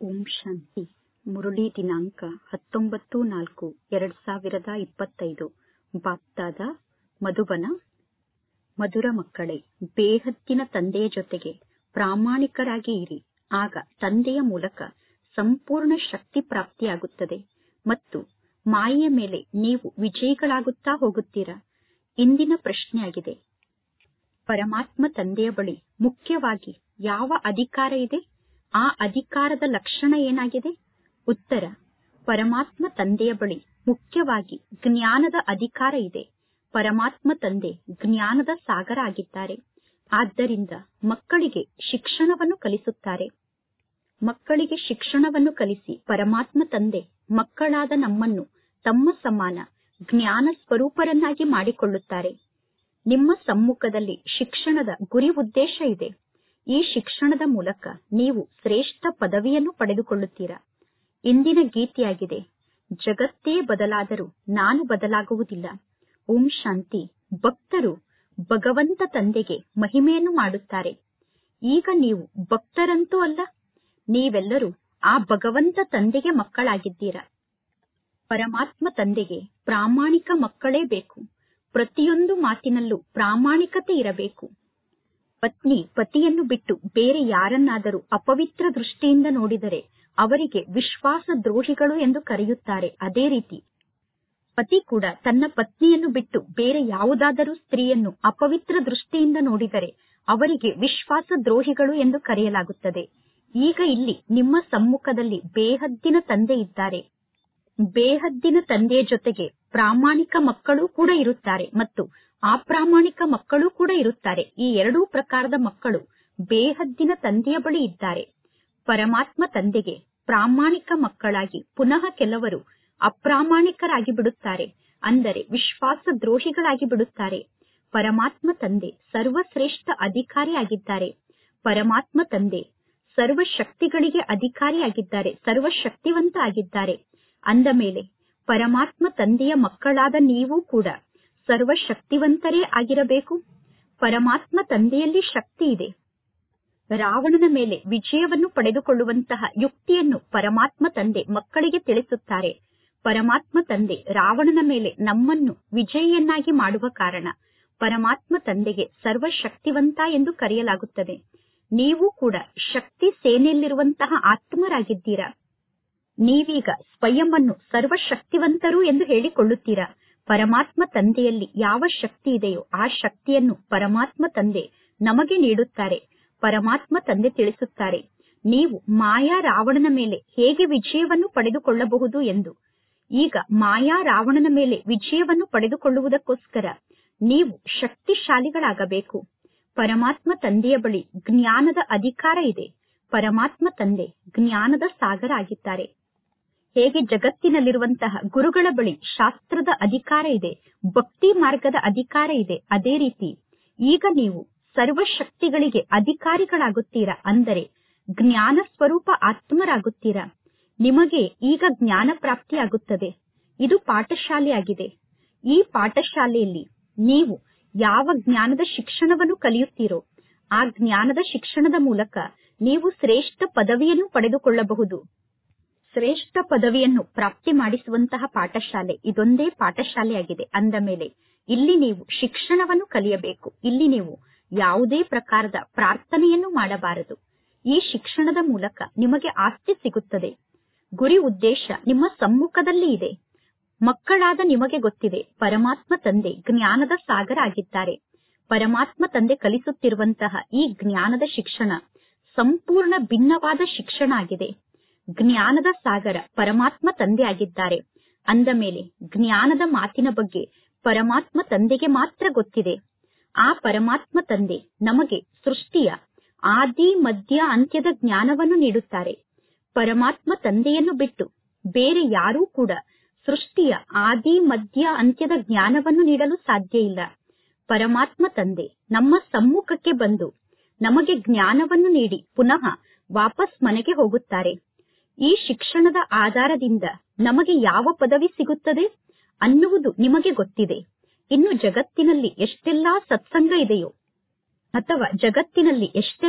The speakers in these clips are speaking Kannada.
ಓಂ ಶಾಂತಿ ಮುರಳಿ ದಿನಾಂಕ ಹತ್ತೊಂಬತ್ತು ನಾಲ್ಕು ಎರಡ್ ಸಾವಿರದ ಇಪ್ಪತ್ತೈದು ಬಾಪ್ದಾದ ಮಧುಬನ ಮಧುರ ಮಕ್ಕಳೇ ಬೇಹದ್ದಿನ ತಂದೆಯ ಜೊತೆಗೆ ಪ್ರಾಮಾಣಿಕರಾಗಿ ಇರಿ ಆಗ ತಂದೆಯ ಮೂಲಕ ಸಂಪೂರ್ಣ ಶಕ್ತಿ ಪ್ರಾಪ್ತಿಯಾಗುತ್ತದೆ ಮತ್ತು ಮಾಯೆಯ ಮೇಲೆ ನೀವು ವಿಜಯಿಗಳಾಗುತ್ತಾ ಹೋಗುತ್ತೀರಾ ಇಂದಿನ ಪ್ರಶ್ನೆಯಾಗಿದೆ ಪರಮಾತ್ಮ ತಂದೆಯ ಬಳಿ ಮುಖ್ಯವಾಗಿ ಯಾವ ಅಧಿಕಾರ ಇದೆ ಆ ಅಧಿಕಾರದ ಲಕ್ಷಣ ಏನಾಗಿದೆ ಉತ್ತರ ಪರಮಾತ್ಮ ತಂದೆಯ ಬಳಿ ಮುಖ್ಯವಾಗಿ ಜ್ಞಾನದ ಅಧಿಕಾರ ಇದೆ ಪರಮಾತ್ಮ ತಂದೆ ಜ್ಞಾನದ ಸಾಗರ ಆಗಿದ್ದಾರೆ ಆದ್ದರಿಂದ ಮಕ್ಕಳಿಗೆ ಶಿಕ್ಷಣವನ್ನು ಕಲಿಸುತ್ತಾರೆ ಮಕ್ಕಳಿಗೆ ಶಿಕ್ಷಣವನ್ನು ಕಲಿಸಿ ಪರಮಾತ್ಮ ತಂದೆ ಮಕ್ಕಳಾದ ನಮ್ಮನ್ನು ತಮ್ಮ ಸಮಾನ ಜ್ಞಾನ ಸ್ವರೂಪರನ್ನಾಗಿ ಮಾಡಿಕೊಳ್ಳುತ್ತಾರೆ ನಿಮ್ಮ ಸಮ್ಮುಖದಲ್ಲಿ ಶಿಕ್ಷಣದ ಗುರಿ ಉದ್ದೇಶ ಇದೆ ಈ ಶಿಕ್ಷಣದ ಮೂಲಕ ನೀವು ಶ್ರೇಷ್ಠ ಪದವಿಯನ್ನು ಪಡೆದುಕೊಳ್ಳುತ್ತೀರಾ ಇಂದಿನ ಗೀತೆಯಾಗಿದೆ ಜಗತ್ತೇ ಬದಲಾದರೂ ನಾನು ಬದಲಾಗುವುದಿಲ್ಲ ಓಂ ಶಾಂತಿ ಭಕ್ತರು ಭಗವಂತ ತಂದೆಗೆ ಮಹಿಮೆಯನ್ನು ಮಾಡುತ್ತಾರೆ ಈಗ ನೀವು ಭಕ್ತರಂತೂ ಅಲ್ಲ ನೀವೆಲ್ಲರೂ ಆ ಭಗವಂತ ತಂದೆಗೆ ಮಕ್ಕಳಾಗಿದ್ದೀರಾ ಪರಮಾತ್ಮ ತಂದೆಗೆ ಪ್ರಾಮಾಣಿಕ ಮಕ್ಕಳೇ ಬೇಕು ಪ್ರತಿಯೊಂದು ಮಾತಿನಲ್ಲೂ ಪ್ರಾಮಾಣಿಕತೆ ಇರಬೇಕು ಪತ್ನಿ ಪತಿಯನ್ನು ಬಿಟ್ಟು ಬೇರೆ ಯಾರನ್ನಾದರೂ ಅಪವಿತ್ರ ದೃಷ್ಟಿಯಿಂದ ನೋಡಿದರೆ ಅವರಿಗೆ ವಿಶ್ವಾಸ ದ್ರೋಹಿಗಳು ಎಂದು ಕರೆಯುತ್ತಾರೆ ಅದೇ ರೀತಿ ಪತಿ ಕೂಡ ತನ್ನ ಪತ್ನಿಯನ್ನು ಬಿಟ್ಟು ಬೇರೆ ಯಾವುದಾದರೂ ಸ್ತ್ರೀಯನ್ನು ಅಪವಿತ್ರ ದೃಷ್ಟಿಯಿಂದ ನೋಡಿದರೆ ಅವರಿಗೆ ವಿಶ್ವಾಸ ದ್ರೋಹಿಗಳು ಎಂದು ಕರೆಯಲಾಗುತ್ತದೆ ಈಗ ಇಲ್ಲಿ ನಿಮ್ಮ ಸಮ್ಮುಖದಲ್ಲಿ ಬೇಹದ್ದಿನ ತಂದೆ ಇದ್ದಾರೆ ಬೇಹದ್ದಿನ ತಂದೆಯ ಜೊತೆಗೆ ಪ್ರಾಮಾಣಿಕ ಮಕ್ಕಳು ಕೂಡ ಇರುತ್ತಾರೆ ಮತ್ತು ಅಪ್ರಾಮಾಣಿಕ ಮಕ್ಕಳು ಕೂಡ ಇರುತ್ತಾರೆ ಈ ಎರಡೂ ಪ್ರಕಾರದ ಮಕ್ಕಳು ಬೇಹದ್ದಿನ ತಂದೆಯ ಬಳಿ ಇದ್ದಾರೆ ಪರಮಾತ್ಮ ತಂದೆಗೆ ಪ್ರಾಮಾಣಿಕ ಮಕ್ಕಳಾಗಿ ಪುನಃ ಕೆಲವರು ಅಪ್ರಾಮಾಣಿಕರಾಗಿ ಬಿಡುತ್ತಾರೆ ಅಂದರೆ ವಿಶ್ವಾಸ ದ್ರೋಹಿಗಳಾಗಿ ಬಿಡುತ್ತಾರೆ ಪರಮಾತ್ಮ ತಂದೆ ಸರ್ವಶ್ರೇಷ್ಠ ಅಧಿಕಾರಿಯಾಗಿದ್ದಾರೆ ಪರಮಾತ್ಮ ತಂದೆ ಸರ್ವ ಶಕ್ತಿಗಳಿಗೆ ಅಧಿಕಾರಿಯಾಗಿದ್ದಾರೆ ಸರ್ವಶಕ್ತಿವಂತ ಆಗಿದ್ದಾರೆ ಅಂದ ಮೇಲೆ ಪರಮಾತ್ಮ ತಂದೆಯ ಮಕ್ಕಳಾದ ನೀವು ಕೂಡ ಸರ್ವಶಕ್ತಿವಂತರೇ ಆಗಿರಬೇಕು ಪರಮಾತ್ಮ ತಂದೆಯಲ್ಲಿ ಶಕ್ತಿ ಇದೆ ರಾವಣನ ಮೇಲೆ ವಿಜಯವನ್ನು ಪಡೆದುಕೊಳ್ಳುವಂತಹ ಯುಕ್ತಿಯನ್ನು ಪರಮಾತ್ಮ ತಂದೆ ಮಕ್ಕಳಿಗೆ ತಿಳಿಸುತ್ತಾರೆ ಪರಮಾತ್ಮ ತಂದೆ ರಾವಣನ ಮೇಲೆ ನಮ್ಮನ್ನು ವಿಜಯಿಯನ್ನಾಗಿ ಮಾಡುವ ಕಾರಣ ಪರಮಾತ್ಮ ತಂದೆಗೆ ಸರ್ವಶಕ್ತಿವಂತ ಎಂದು ಕರೆಯಲಾಗುತ್ತದೆ ನೀವು ಕೂಡ ಶಕ್ತಿ ಸೇನೆಯಲ್ಲಿರುವಂತಹ ಆತ್ಮರಾಗಿದ್ದೀರಾ ನೀವೀಗ ಸ್ವಯಂ ಅನ್ನು ಸರ್ವಶಕ್ತಿವಂತರು ಎಂದು ಹೇಳಿಕೊಳ್ಳುತ್ತೀರಾ ಪರಮಾತ್ಮ ತಂದೆಯಲ್ಲಿ ಯಾವ ಶಕ್ತಿ ಇದೆಯೋ ಆ ಶಕ್ತಿಯನ್ನು ಪರಮಾತ್ಮ ತಂದೆ ನಮಗೆ ನೀಡುತ್ತಾರೆ ಪರಮಾತ್ಮ ತಂದೆ ತಿಳಿಸುತ್ತಾರೆ ನೀವು ಮಾಯಾ ರಾವಣನ ಮೇಲೆ ಹೇಗೆ ವಿಜಯವನ್ನು ಪಡೆದುಕೊಳ್ಳಬಹುದು ಎಂದು ಈಗ ಮಾಯಾ ರಾವಣನ ಮೇಲೆ ವಿಜಯವನ್ನು ಪಡೆದುಕೊಳ್ಳುವುದಕ್ಕೋಸ್ಕರ ನೀವು ಶಕ್ತಿಶಾಲಿಗಳಾಗಬೇಕು ಪರಮಾತ್ಮ ತಂದೆಯ ಬಳಿ ಜ್ಞಾನದ ಅಧಿಕಾರ ಇದೆ ಪರಮಾತ್ಮ ತಂದೆ ಜ್ಞಾನದ ಸಾಗರ ಆಗಿದ್ದಾರೆ ಹೇಗೆ ಜಗತ್ತಿನಲ್ಲಿರುವಂತಹ ಗುರುಗಳ ಬಳಿ ಶಾಸ್ತ್ರದ ಅಧಿಕಾರ ಇದೆ ಭಕ್ತಿ ಮಾರ್ಗದ ಅಧಿಕಾರ ಇದೆ ಅದೇ ರೀತಿ ಈಗ ನೀವು ಸರ್ವಶಕ್ತಿಗಳಿಗೆ ಅಧಿಕಾರಿಗಳಾಗುತ್ತೀರಾ ಅಂದರೆ ಜ್ಞಾನ ಸ್ವರೂಪ ಆತ್ಮರಾಗುತ್ತೀರಾ ನಿಮಗೆ ಈಗ ಜ್ಞಾನ ಪ್ರಾಪ್ತಿಯಾಗುತ್ತದೆ ಇದು ಪಾಠಶಾಲೆಯಾಗಿದೆ ಈ ಪಾಠಶಾಲೆಯಲ್ಲಿ ನೀವು ಯಾವ ಜ್ಞಾನದ ಶಿಕ್ಷಣವನ್ನು ಕಲಿಯುತ್ತೀರೋ ಆ ಜ್ಞಾನದ ಶಿಕ್ಷಣದ ಮೂಲಕ ನೀವು ಶ್ರೇಷ್ಠ ಪದವಿಯನ್ನು ಪಡೆದುಕೊಳ್ಳಬಹುದು ಶ್ರೇಷ್ಠ ಪದವಿಯನ್ನು ಪ್ರಾಪ್ತಿ ಮಾಡಿಸುವಂತಹ ಪಾಠಶಾಲೆ ಇದೊಂದೇ ಪಾಠಶಾಲೆಯಾಗಿದೆ ಅಂದ ಮೇಲೆ ಇಲ್ಲಿ ನೀವು ಶಿಕ್ಷಣವನ್ನು ಕಲಿಯಬೇಕು ಇಲ್ಲಿ ನೀವು ಯಾವುದೇ ಪ್ರಕಾರದ ಪ್ರಾರ್ಥನೆಯನ್ನು ಮಾಡಬಾರದು ಈ ಶಿಕ್ಷಣದ ಮೂಲಕ ನಿಮಗೆ ಆಸ್ತಿ ಸಿಗುತ್ತದೆ ಗುರಿ ಉದ್ದೇಶ ನಿಮ್ಮ ಸಮ್ಮುಖದಲ್ಲಿ ಇದೆ ಮಕ್ಕಳಾದ ನಿಮಗೆ ಗೊತ್ತಿದೆ ಪರಮಾತ್ಮ ತಂದೆ ಜ್ಞಾನದ ಸಾಗರ ಆಗಿದ್ದಾರೆ ಪರಮಾತ್ಮ ತಂದೆ ಕಲಿಸುತ್ತಿರುವಂತಹ ಈ ಜ್ಞಾನದ ಶಿಕ್ಷಣ ಸಂಪೂರ್ಣ ಭಿನ್ನವಾದ ಶಿಕ್ಷಣ ಆಗಿದೆ ಜ್ಞಾನದ ಸಾಗರ ಪರಮಾತ್ಮ ತಂದೆ ಆಗಿದ್ದಾರೆ ಅಂದ ಮೇಲೆ ಜ್ಞಾನದ ಮಾತಿನ ಬಗ್ಗೆ ಪರಮಾತ್ಮ ತಂದೆಗೆ ಮಾತ್ರ ಗೊತ್ತಿದೆ ಆ ಪರಮಾತ್ಮ ತಂದೆ ನಮಗೆ ಸೃಷ್ಟಿಯ ಆದಿ ಮಧ್ಯ ಅಂತ್ಯದ ಜ್ಞಾನವನ್ನು ನೀಡುತ್ತಾರೆ ಪರಮಾತ್ಮ ತಂದೆಯನ್ನು ಬಿಟ್ಟು ಬೇರೆ ಯಾರೂ ಕೂಡ ಸೃಷ್ಟಿಯ ಆದಿ ಮಧ್ಯ ಅಂತ್ಯದ ಜ್ಞಾನವನ್ನು ನೀಡಲು ಸಾಧ್ಯ ಇಲ್ಲ ಪರಮಾತ್ಮ ತಂದೆ ನಮ್ಮ ಸಮ್ಮುಖಕ್ಕೆ ಬಂದು ನಮಗೆ ಜ್ಞಾನವನ್ನು ನೀಡಿ ಪುನಃ ವಾಪಸ್ ಮನೆಗೆ ಹೋಗುತ್ತಾರೆ ಈ ಶಿಕ್ಷಣದ ಆಧಾರದಿಂದ ನಮಗೆ ಯಾವ ಪದವಿ ಸಿಗುತ್ತದೆ ಅನ್ನುವುದು ನಿಮಗೆ ಗೊತ್ತಿದೆ ಇನ್ನು ಜಗತ್ತಿನಲ್ಲಿ ಎಷ್ಟೆಲ್ಲಾ ಸತ್ಸಂಗ ಇದೆಯೋ ಅಥವಾ ಜಗತ್ತಿನಲ್ಲಿ ಎಷ್ಟೆಲ್ಲ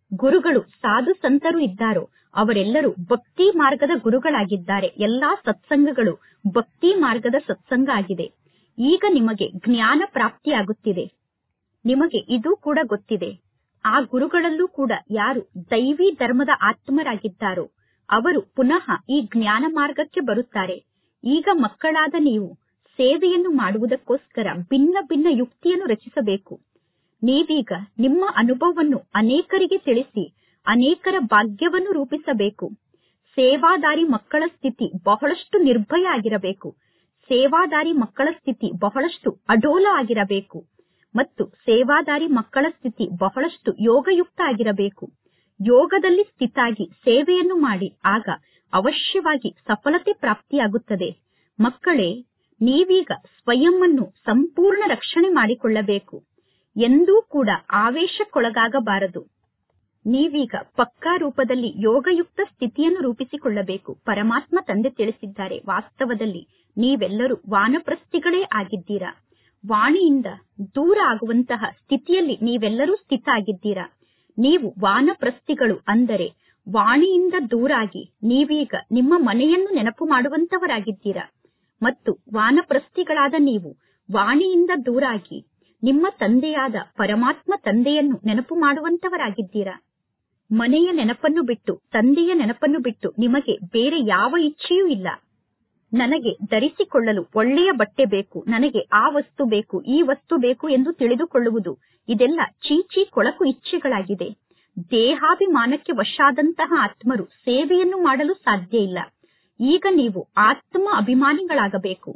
ಗುರುಗಳು ಸಾಧು ಸಂತರು ಇದ್ದಾರೋ ಅವರೆಲ್ಲರೂ ಭಕ್ತಿ ಮಾರ್ಗದ ಗುರುಗಳಾಗಿದ್ದಾರೆ ಎಲ್ಲಾ ಸತ್ಸಂಗಗಳು ಭಕ್ತಿ ಮಾರ್ಗದ ಸತ್ಸಂಗ ಆಗಿದೆ ಈಗ ನಿಮಗೆ ಜ್ಞಾನ ಪ್ರಾಪ್ತಿಯಾಗುತ್ತಿದೆ ನಿಮಗೆ ಇದು ಕೂಡ ಗೊತ್ತಿದೆ ಆ ಗುರುಗಳಲ್ಲೂ ಕೂಡ ಯಾರು ದೈವಿ ಧರ್ಮದ ಆತ್ಮರಾಗಿದ್ದಾರೋ ಅವರು ಪುನಃ ಈ ಜ್ಞಾನ ಮಾರ್ಗಕ್ಕೆ ಬರುತ್ತಾರೆ ಈಗ ಮಕ್ಕಳಾದ ನೀವು ಸೇವೆಯನ್ನು ಮಾಡುವುದಕ್ಕೋಸ್ಕರ ಭಿನ್ನ ಭಿನ್ನ ಯುಕ್ತಿಯನ್ನು ರಚಿಸಬೇಕು ನೀವೀಗ ನಿಮ್ಮ ಅನುಭವವನ್ನು ಅನೇಕರಿಗೆ ತಿಳಿಸಿ ಅನೇಕರ ಭಾಗ್ಯವನ್ನು ರೂಪಿಸಬೇಕು ಸೇವಾದಾರಿ ಮಕ್ಕಳ ಸ್ಥಿತಿ ಬಹಳಷ್ಟು ನಿರ್ಭಯ ಆಗಿರಬೇಕು ಸೇವಾದಾರಿ ಮಕ್ಕಳ ಸ್ಥಿತಿ ಬಹಳಷ್ಟು ಅಡೋಲ ಆಗಿರಬೇಕು ಮತ್ತು ಸೇವಾದಾರಿ ಮಕ್ಕಳ ಸ್ಥಿತಿ ಬಹಳಷ್ಟು ಯೋಗಯುಕ್ತ ಆಗಿರಬೇಕು ಯೋಗದಲ್ಲಿ ಸ್ಥಿತಾಗಿ ಸೇವೆಯನ್ನು ಮಾಡಿ ಆಗ ಅವಶ್ಯವಾಗಿ ಸಫಲತೆ ಪ್ರಾಪ್ತಿಯಾಗುತ್ತದೆ ಮಕ್ಕಳೇ ನೀವೀಗ ಸ್ವಯಂವನ್ನು ಸಂಪೂರ್ಣ ರಕ್ಷಣೆ ಮಾಡಿಕೊಳ್ಳಬೇಕು ಎಂದೂ ಕೂಡ ಆವೇಶಕ್ಕೊಳಗಾಗಬಾರದು ನೀವೀಗ ಪಕ್ಕಾ ರೂಪದಲ್ಲಿ ಯೋಗಯುಕ್ತ ಸ್ಥಿತಿಯನ್ನು ರೂಪಿಸಿಕೊಳ್ಳಬೇಕು ಪರಮಾತ್ಮ ತಂದೆ ತಿಳಿಸಿದ್ದಾರೆ ವಾಸ್ತವದಲ್ಲಿ ನೀವೆಲ್ಲರೂ ವಾನಪ್ರಸ್ಥಿಗಳೇ ಆಗಿದ್ದೀರಾ ವಾಣಿಯಿಂದ ದೂರ ಆಗುವಂತಹ ಸ್ಥಿತಿಯಲ್ಲಿ ನೀವೆಲ್ಲರೂ ಸ್ಥಿತ ಆಗಿದ್ದೀರಾ ನೀವು ವಾನಪ್ರಸ್ಥಿಗಳು ಅಂದರೆ ವಾಣಿಯಿಂದ ದೂರಾಗಿ ನೀವೀಗ ನಿಮ್ಮ ಮನೆಯನ್ನು ನೆನಪು ಮಾಡುವಂತವರಾಗಿದ್ದೀರಾ ಮತ್ತು ವಾನಪ್ರಸ್ಥಿಗಳಾದ ನೀವು ವಾಣಿಯಿಂದ ದೂರಾಗಿ ನಿಮ್ಮ ತಂದೆಯಾದ ಪರಮಾತ್ಮ ತಂದೆಯನ್ನು ನೆನಪು ಮಾಡುವಂತವರಾಗಿದ್ದೀರಾ ಮನೆಯ ನೆನಪನ್ನು ಬಿಟ್ಟು ತಂದೆಯ ನೆನಪನ್ನು ಬಿಟ್ಟು ನಿಮಗೆ ಬೇರೆ ಯಾವ ಇಚ್ಛೆಯೂ ಇಲ್ಲ ನನಗೆ ಧರಿಸಿಕೊಳ್ಳಲು ಒಳ್ಳೆಯ ಬಟ್ಟೆ ಬೇಕು ನನಗೆ ಆ ವಸ್ತು ಬೇಕು ಈ ವಸ್ತು ಬೇಕು ಎಂದು ತಿಳಿದುಕೊಳ್ಳುವುದು ಇದೆಲ್ಲ ಚೀಚಿ ಕೊಳಕು ಇಚ್ಛೆಗಳಾಗಿದೆ ದೇಹಾಭಿಮಾನಕ್ಕೆ ವಶಾದಂತಹ ಆತ್ಮರು ಸೇವೆಯನ್ನು ಮಾಡಲು ಸಾಧ್ಯ ಇಲ್ಲ ಈಗ ನೀವು ಆತ್ಮ ಅಭಿಮಾನಿಗಳಾಗಬೇಕು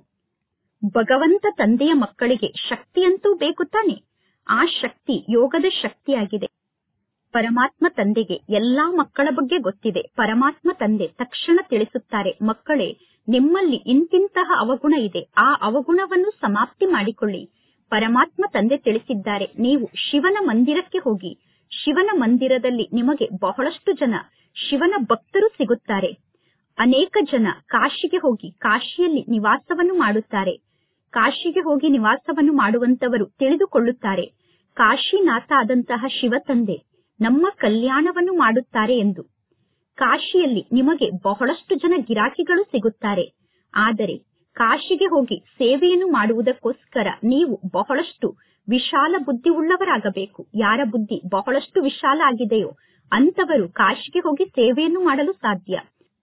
ಭಗವಂತ ತಂದೆಯ ಮಕ್ಕಳಿಗೆ ಶಕ್ತಿಯಂತೂ ಬೇಕು ತಾನೆ ಆ ಶಕ್ತಿ ಯೋಗದ ಶಕ್ತಿಯಾಗಿದೆ ಪರಮಾತ್ಮ ತಂದೆಗೆ ಎಲ್ಲಾ ಮಕ್ಕಳ ಬಗ್ಗೆ ಗೊತ್ತಿದೆ ಪರಮಾತ್ಮ ತಂದೆ ತಕ್ಷಣ ತಿಳಿಸುತ್ತಾರೆ ಮಕ್ಕಳೇ ನಿಮ್ಮಲ್ಲಿ ಇಂತಿಂತಹ ಅವಗುಣ ಇದೆ ಆ ಅವಗುಣವನ್ನು ಸಮಾಪ್ತಿ ಮಾಡಿಕೊಳ್ಳಿ ಪರಮಾತ್ಮ ತಂದೆ ತಿಳಿಸಿದ್ದಾರೆ ನೀವು ಶಿವನ ಮಂದಿರಕ್ಕೆ ಹೋಗಿ ಶಿವನ ಮಂದಿರದಲ್ಲಿ ನಿಮಗೆ ಬಹಳಷ್ಟು ಜನ ಶಿವನ ಭಕ್ತರು ಸಿಗುತ್ತಾರೆ ಅನೇಕ ಜನ ಕಾಶಿಗೆ ಹೋಗಿ ಕಾಶಿಯಲ್ಲಿ ನಿವಾಸವನ್ನು ಮಾಡುತ್ತಾರೆ ಕಾಶಿಗೆ ಹೋಗಿ ನಿವಾಸವನ್ನು ಮಾಡುವಂತವರು ತಿಳಿದುಕೊಳ್ಳುತ್ತಾರೆ ಕಾಶಿನಾಥ ಆದಂತಹ ಶಿವ ತಂದೆ ನಮ್ಮ ಕಲ್ಯಾಣವನ್ನು ಮಾಡುತ್ತಾರೆ ಎಂದು ಕಾಶಿಯಲ್ಲಿ ನಿಮಗೆ ಬಹಳಷ್ಟು ಜನ ಗಿರಾಕಿಗಳು ಸಿಗುತ್ತಾರೆ ಆದರೆ ಕಾಶಿಗೆ ಹೋಗಿ ಸೇವೆಯನ್ನು ಮಾಡುವುದಕ್ಕೋಸ್ಕರ ನೀವು ಬಹಳಷ್ಟು ವಿಶಾಲ ಬುದ್ಧಿ ಉಳ್ಳವರಾಗಬೇಕು ಯಾರ ಬುದ್ಧಿ ಬಹಳಷ್ಟು ವಿಶಾಲ ಆಗಿದೆಯೋ ಅಂತವರು ಕಾಶಿಗೆ ಹೋಗಿ ಸೇವೆಯನ್ನು ಮಾಡಲು ಸಾಧ್ಯ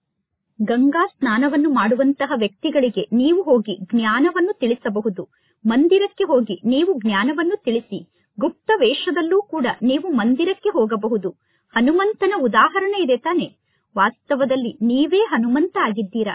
ಗಂಗಾ ಸ್ನಾನವನ್ನು ಮಾಡುವಂತಹ ವ್ಯಕ್ತಿಗಳಿಗೆ ನೀವು ಹೋಗಿ ಜ್ಞಾನವನ್ನು ತಿಳಿಸಬಹುದು ಮಂದಿರಕ್ಕೆ ಹೋಗಿ ನೀವು ಜ್ಞಾನವನ್ನು ತಿಳಿಸಿ ಗುಪ್ತ ವೇಷದಲ್ಲೂ ಕೂಡ ನೀವು ಮಂದಿರಕ್ಕೆ ಹೋಗಬಹುದು ಹನುಮಂತನ ಉದಾಹರಣೆ ಇದೆ ತಾನೆ ವಾಸ್ತವದಲ್ಲಿ ನೀವೇ ಹನುಮಂತ ಆಗಿದ್ದೀರಾ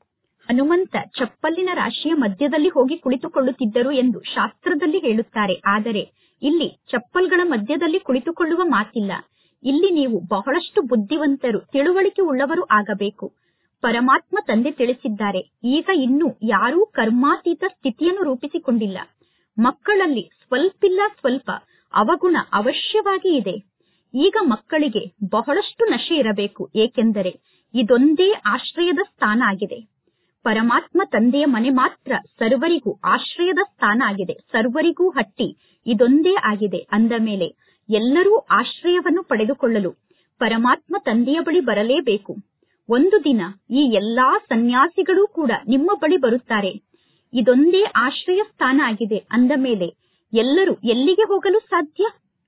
ಹನುಮಂತ ಚಪ್ಪಲಿನ ರಾಶಿಯ ಮಧ್ಯದಲ್ಲಿ ಹೋಗಿ ಕುಳಿತುಕೊಳ್ಳುತ್ತಿದ್ದರು ಎಂದು ಶಾಸ್ತ್ರದಲ್ಲಿ ಹೇಳುತ್ತಾರೆ ಆದರೆ ಇಲ್ಲಿ ಚಪ್ಪಲ್ಗಳ ಮಧ್ಯದಲ್ಲಿ ಕುಳಿತುಕೊಳ್ಳುವ ಮಾತಿಲ್ಲ ಇಲ್ಲಿ ನೀವು ಬಹಳಷ್ಟು ಬುದ್ಧಿವಂತರು ತಿಳುವಳಿಕೆ ಉಳ್ಳವರು ಆಗಬೇಕು ಪರಮಾತ್ಮ ತಂದೆ ತಿಳಿಸಿದ್ದಾರೆ ಈಗ ಇನ್ನೂ ಯಾರೂ ಕರ್ಮಾತೀತ ಸ್ಥಿತಿಯನ್ನು ರೂಪಿಸಿಕೊಂಡಿಲ್ಲ ಮಕ್ಕಳಲ್ಲಿ ಸ್ವಲ್ಪಿಲ್ಲ ಸ್ವಲ್ಪ ಅವಗುಣ ಅವಶ್ಯವಾಗಿ ಇದೆ ಈಗ ಮಕ್ಕಳಿಗೆ ಬಹಳಷ್ಟು ನಶೆ ಇರಬೇಕು ಏಕೆಂದರೆ ಇದೊಂದೇ ಆಶ್ರಯದ ಸ್ಥಾನ ಆಗಿದೆ ಪರಮಾತ್ಮ ತಂದೆಯ ಮನೆ ಮಾತ್ರ ಸರ್ವರಿಗೂ ಆಶ್ರಯದ ಸ್ಥಾನ ಆಗಿದೆ ಸರ್ವರಿಗೂ ಹಟ್ಟಿ ಇದೊಂದೇ ಆಗಿದೆ ಅಂದ ಮೇಲೆ ಎಲ್ಲರೂ ಆಶ್ರಯವನ್ನು ಪಡೆದುಕೊಳ್ಳಲು ಪರಮಾತ್ಮ ತಂದೆಯ ಬಳಿ ಬರಲೇಬೇಕು ಒಂದು ದಿನ ಈ ಎಲ್ಲಾ ಸನ್ಯಾಸಿಗಳೂ ಕೂಡ ನಿಮ್ಮ ಬಳಿ ಬರುತ್ತಾರೆ ಇದೊಂದೇ ಆಶ್ರಯ ಸ್ಥಾನ ಆಗಿದೆ ಅಂದ ಮೇಲೆ ಎಲ್ಲರೂ ಎಲ್ಲಿಗೆ ಹೋಗಲು ಸಾಧ್ಯ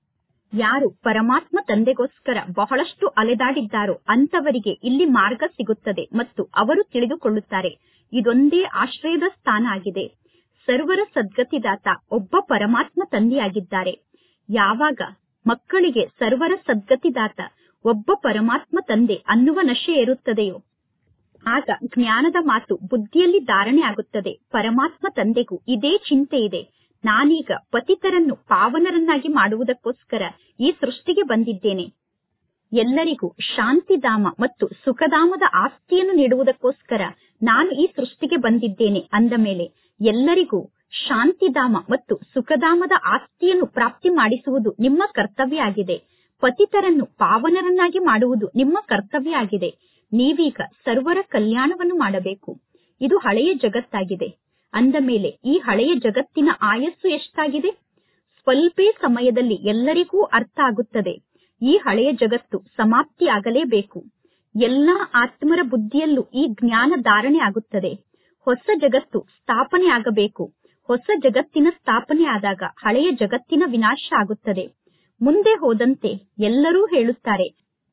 ಯಾರು ಪರಮಾತ್ಮ ತಂದೆಗೋಸ್ಕರ ಬಹಳಷ್ಟು ಅಲೆದಾಡಿದ್ದಾರೋ ಅಂತವರಿಗೆ ಇಲ್ಲಿ ಮಾರ್ಗ ಸಿಗುತ್ತದೆ ಮತ್ತು ಅವರು ತಿಳಿದುಕೊಳ್ಳುತ್ತಾರೆ ಇದೊಂದೇ ಆಶ್ರಯದ ಸ್ಥಾನ ಆಗಿದೆ ಸರ್ವರ ಸದ್ಗತಿದಾತ ಒಬ್ಬ ಪರಮಾತ್ಮ ತಂದೆಯಾಗಿದ್ದಾರೆ ಯಾವಾಗ ಮಕ್ಕಳಿಗೆ ಸರ್ವರ ಸದ್ಗತಿದಾತ ಒಬ್ಬ ಪರಮಾತ್ಮ ತಂದೆ ಅನ್ನುವ ನಶೆ ಇರುತ್ತದೆಯೋ ಆಗ ಜ್ಞಾನದ ಮಾತು ಬುದ್ಧಿಯಲ್ಲಿ ಧಾರಣೆ ಆಗುತ್ತದೆ ಪರಮಾತ್ಮ ತಂದೆಗೂ ಇದೇ ಚಿಂತೆ ಇದೆ ನಾನೀಗ ಪತಿತರನ್ನು ಪಾವನರನ್ನಾಗಿ ಮಾಡುವುದಕ್ಕೋಸ್ಕರ ಈ ಸೃಷ್ಟಿಗೆ ಬಂದಿದ್ದೇನೆ ಎಲ್ಲರಿಗೂ ಶಾಂತಿಧಾಮ ಮತ್ತು ಸುಖಧಾಮದ ಆಸ್ತಿಯನ್ನು ನೀಡುವುದಕ್ಕೋಸ್ಕರ ನಾನು ಈ ಸೃಷ್ಟಿಗೆ ಬಂದಿದ್ದೇನೆ ಅಂದ ಮೇಲೆ ಎಲ್ಲರಿಗೂ ಶಾಂತಿಧಾಮ ಮತ್ತು ಸುಖಧಾಮದ ಆಸ್ತಿಯನ್ನು ಪ್ರಾಪ್ತಿ ಮಾಡಿಸುವುದು ನಿಮ್ಮ ಕರ್ತವ್ಯ ಆಗಿದೆ ಪತಿತರನ್ನು ಪಾವನರನ್ನಾಗಿ ಮಾಡುವುದು ನಿಮ್ಮ ಕರ್ತವ್ಯ ಆಗಿದೆ ನೀವೀಗ ಸರ್ವರ ಕಲ್ಯಾಣವನ್ನು ಮಾಡಬೇಕು ಇದು ಹಳೆಯ ಜಗತ್ತಾಗಿದೆ ಅಂದ ಮೇಲೆ ಈ ಹಳೆಯ ಜಗತ್ತಿನ ಆಯಸ್ಸು ಎಷ್ಟಾಗಿದೆ ಸ್ವಲ್ಪೇ ಸಮಯದಲ್ಲಿ ಎಲ್ಲರಿಗೂ ಅರ್ಥ ಆಗುತ್ತದೆ ಈ ಹಳೆಯ ಜಗತ್ತು ಸಮಾಪ್ತಿಯಾಗಲೇಬೇಕು ಎಲ್ಲಾ ಆತ್ಮರ ಬುದ್ಧಿಯಲ್ಲೂ ಈ ಜ್ಞಾನ ಧಾರಣೆ ಆಗುತ್ತದೆ ಹೊಸ ಜಗತ್ತು ಸ್ಥಾಪನೆ ಆಗಬೇಕು ಹೊಸ ಜಗತ್ತಿನ ಸ್ಥಾಪನೆ ಆದಾಗ ಹಳೆಯ ಜಗತ್ತಿನ ವಿನಾಶ ಆಗುತ್ತದೆ ಮುಂದೆ ಹೋದಂತೆ ಎಲ್ಲರೂ ಹೇಳುತ್ತಾರೆ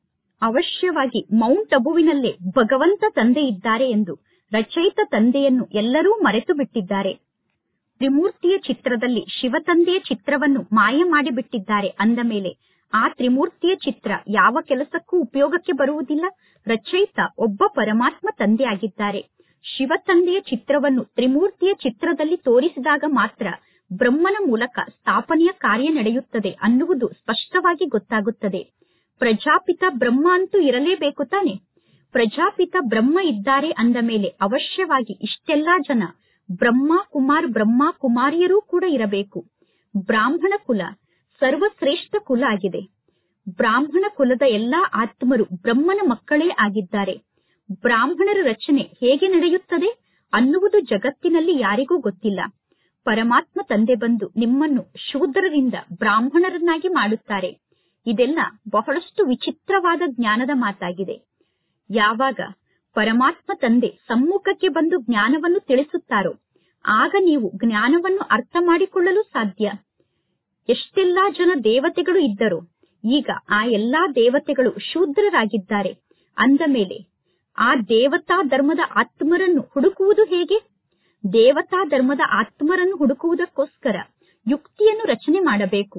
ಅವಶ್ಯವಾಗಿ ಮೌಂಟ್ ಅಬುವಿನಲ್ಲೇ ಭಗವಂತ ತಂದೆ ಇದ್ದಾರೆ ಎಂದು ರಚಯಿತ ತಂದೆಯನ್ನು ಎಲ್ಲರೂ ಮರೆತು ಬಿಟ್ಟಿದ್ದಾರೆ ತ್ರಿಮೂರ್ತಿಯ ಚಿತ್ರದಲ್ಲಿ ಶಿವ ತಂದೆಯ ಚಿತ್ರವನ್ನು ಮಾಯ ಮಾಡಿಬಿಟ್ಟಿದ್ದಾರೆ ಅಂದ ಮೇಲೆ ಆ ತ್ರಿಮೂರ್ತಿಯ ಚಿತ್ರ ಯಾವ ಕೆಲಸಕ್ಕೂ ಉಪಯೋಗಕ್ಕೆ ಬರುವುದಿಲ್ಲ ರಚಯಿತ ಒಬ್ಬ ಪರಮಾತ್ಮ ತಂದೆ ಆಗಿದ್ದಾರೆ ಶಿವ ತಂದೆಯ ಚಿತ್ರವನ್ನು ತ್ರಿಮೂರ್ತಿಯ ಚಿತ್ರದಲ್ಲಿ ತೋರಿಸಿದಾಗ ಮಾತ್ರ ಬ್ರಹ್ಮನ ಮೂಲಕ ಸ್ಥಾಪನೆಯ ಕಾರ್ಯ ನಡೆಯುತ್ತದೆ ಅನ್ನುವುದು ಸ್ಪಷ್ಟವಾಗಿ ಗೊತ್ತಾಗುತ್ತದೆ ಪ್ರಜಾಪಿತ ಬ್ರಹ್ಮ ಅಂತೂ ಇರಲೇಬೇಕು ತಾನೆ ಪ್ರಜಾಪಿತ ಬ್ರಹ್ಮ ಇದ್ದಾರೆ ಅಂದ ಮೇಲೆ ಅವಶ್ಯವಾಗಿ ಇಷ್ಟೆಲ್ಲಾ ಜನ ಬ್ರಹ್ಮ ಕುಮಾರ್ ಬ್ರಹ್ಮ ಕುಮಾರಿಯರೂ ಕೂಡ ಇರಬೇಕು ಬ್ರಾಹ್ಮಣ ಕುಲ ಸರ್ವಶ್ರೇಷ್ಠ ಕುಲ ಆಗಿದೆ ಬ್ರಾಹ್ಮಣ ಕುಲದ ಎಲ್ಲಾ ಆತ್ಮರು ಬ್ರಹ್ಮನ ಮಕ್ಕಳೇ ಆಗಿದ್ದಾರೆ ಬ್ರಾಹ್ಮಣರ ರಚನೆ ಹೇಗೆ ನಡೆಯುತ್ತದೆ ಅನ್ನುವುದು ಜಗತ್ತಿನಲ್ಲಿ ಯಾರಿಗೂ ಗೊತ್ತಿಲ್ಲ ಪರಮಾತ್ಮ ತಂದೆ ಬಂದು ನಿಮ್ಮನ್ನು ಶೂದ್ರರಿಂದ ಬ್ರಾಹ್ಮಣರನ್ನಾಗಿ ಮಾಡುತ್ತಾರೆ ಇದೆಲ್ಲ ಬಹಳಷ್ಟು ವಿಚಿತ್ರವಾದ ಜ್ಞಾನದ ಮಾತಾಗಿದೆ ಯಾವಾಗ ಪರಮಾತ್ಮ ತಂದೆ ಸಮ್ಮುಖಕ್ಕೆ ಬಂದು ಜ್ಞಾನವನ್ನು ತಿಳಿಸುತ್ತಾರೋ ಆಗ ನೀವು ಜ್ಞಾನವನ್ನು ಅರ್ಥ ಮಾಡಿಕೊಳ್ಳಲು ಸಾಧ್ಯ ಎಷ್ಟೆಲ್ಲಾ ಜನ ದೇವತೆಗಳು ಇದ್ದರೋ ಈಗ ಆ ಎಲ್ಲಾ ದೇವತೆಗಳು ಶೂದ್ರರಾಗಿದ್ದಾರೆ ಅಂದ ಮೇಲೆ ಆ ದೇವತಾ ಧರ್ಮದ ಆತ್ಮರನ್ನು ಹುಡುಕುವುದು ಹೇಗೆ ದೇವತಾ ಧರ್ಮದ ಆತ್ಮರನ್ನು ಹುಡುಕುವುದಕ್ಕೋಸ್ಕರ ಯುಕ್ತಿಯನ್ನು ರಚನೆ ಮಾಡಬೇಕು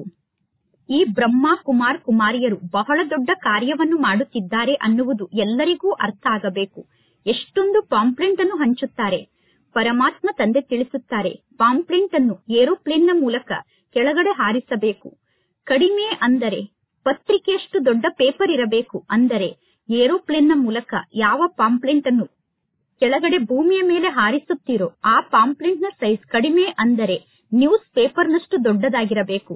ಈ ಬ್ರಹ್ಮ ಕುಮಾರ್ ಕುಮಾರಿಯರು ಬಹಳ ದೊಡ್ಡ ಕಾರ್ಯವನ್ನು ಮಾಡುತ್ತಿದ್ದಾರೆ ಅನ್ನುವುದು ಎಲ್ಲರಿಗೂ ಅರ್ಥ ಆಗಬೇಕು ಎಷ್ಟೊಂದು ಪಾಂಪ್ಲೆಂಟ್ ಅನ್ನು ಹಂಚುತ್ತಾರೆ ಪರಮಾತ್ಮ ತಂದೆ ತಿಳಿಸುತ್ತಾರೆ ಪಾಂಪ್ಲೆಂಟ್ ಅನ್ನು ಏರೋಪ್ಲೇನ್ನ ಮೂಲಕ ಕೆಳಗಡೆ ಹಾರಿಸಬೇಕು ಕಡಿಮೆ ಅಂದರೆ ಪತ್ರಿಕೆಯಷ್ಟು ದೊಡ್ಡ ಪೇಪರ್ ಇರಬೇಕು ಅಂದರೆ ಏರೋಪ್ಲೇನ್ನ ಮೂಲಕ ಯಾವ ಪಾಂಪ್ಲೆಂಟ್ ಅನ್ನು ಕೆಳಗಡೆ ಭೂಮಿಯ ಮೇಲೆ ಹಾರಿಸುತ್ತೀರೋ ಆ ಪಾಂಪ್ಲೆಂಟ್ ನ ಸೈಜ್ ಕಡಿಮೆ ಅಂದರೆ ನ್ಯೂಸ್ ಪೇಪರ್ನಷ್ಟು ದೊಡ್ಡದಾಗಿರಬೇಕು